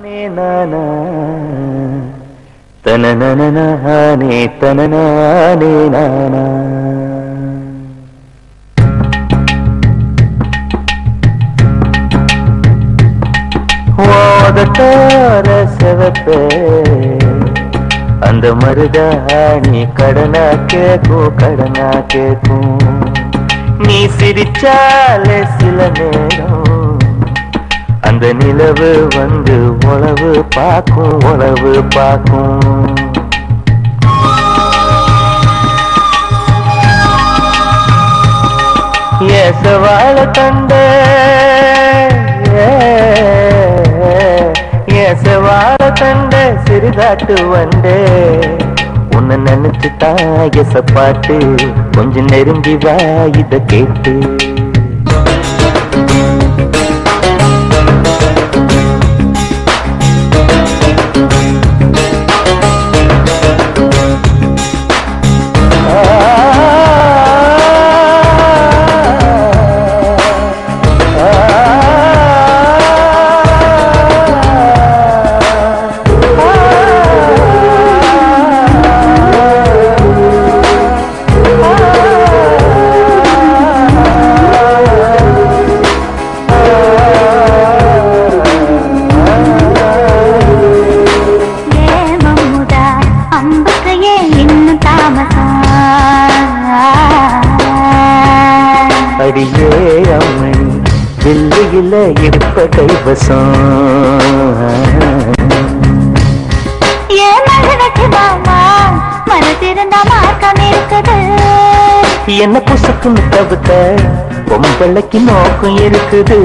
நானா தனனனனே தனனானே நானா ஓதத்தார செவப்பே அந்த மருதாணி கடனா கேக்கும் கடனா கேக்கும் நீ சிரிச்சாலே சில நேரம் அந்த நிலவு வந்து உழவு பார்க்கும் உழவு பார்க்கும் ஏசவாழ கண்ட ஏசவாழ கண்ட சிறுகாட்டு வந்தே உன்னை நினைச்சு தாயச பாட்டு கொஞ்சம் நெருங்கி வா இத கேட்டு ஏ மம்முதா அம்புக்கு ஏன் இன்னும் தாமசம் அடியே அம்மணி தில்லியில இருப்ப கைவசம் ஏ மகனுக்கு மாமா மனசிருந்தா மார்க்கம் இருக்குது என்ன புசுக்குன்னு தவிர்த்த பொம்பளைக்கு நோக்கம் இருக்குது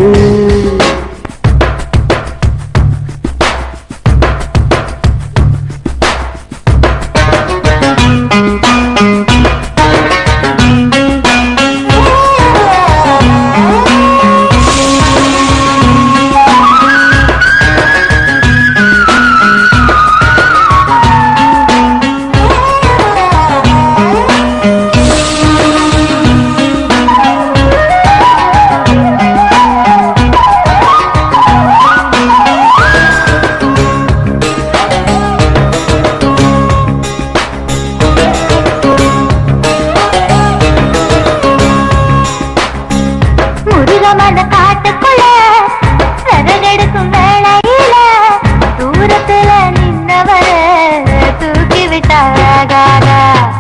முருகமன காட்டுக்குள்ள சரகெடுக்கும் வேளையில தூரத்துல நின்னவர தூக்கி விட்டாக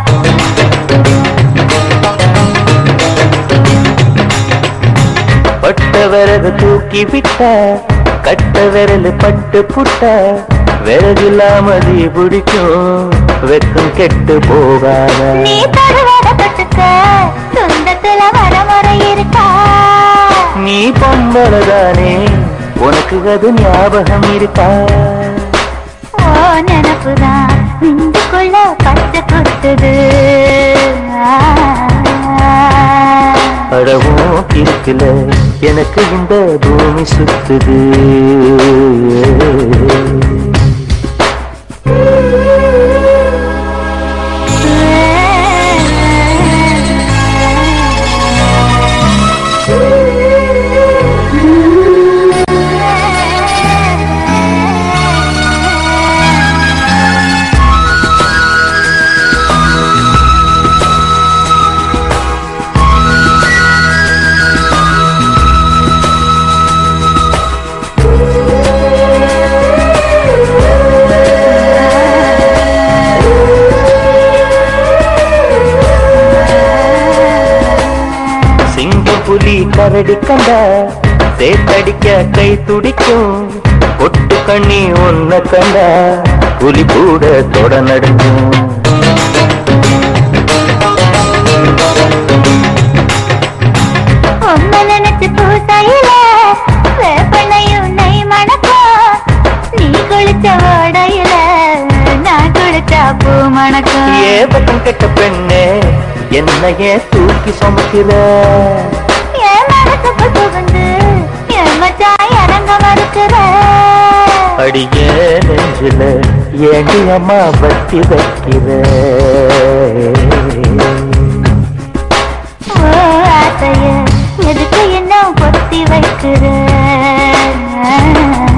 பட்ட விறகு தூக்கி விட்ட கட்ட விரல் பட்டு புட்ட விறகில்லாமதி பிடிக்கும் வெக்கம் கெட்டு போகாத நீ தருவத தொட்டுக்க சொந்தத்துல வரமுறை இருக்கா நீ பொம்பளதானே உனக்கு அது ஞாபகம் இருக்கா ஓ நினப்புதான் நெஞ்சுக்குள்ள பச்சை கொத்துது அடவும் இருக்குல எனக்கு இந்த பூமி சுத்துது சிங்கம் புலி கரடி கண்ட சேத்தடிக்க கை துடிக்கும் ஒட்டு கண்ணி ஒன்ன கண்ட புலி கூட தொட நடுங்கும் உன்னை நினைச்சு பூசையில வேப்பனையும் நெய் மணக்கும் நீ குளிச்ச ஓடையில நான் குளிச்சா பூ மணக்கும் ஏ பக்கம் கெட்ட பெண்ணே என்னையே தூக்கி சுமக்கிற என் மனசுக்கு புகுந்து என் மச்சான் இறங்க மறுக்கிற அடியே நெஞ்சில ஏண்டி அம்மா வட்டி வைக்கிற ஓ ஆசைய எதுக்கு என்ன பொத்தி வைக்கிற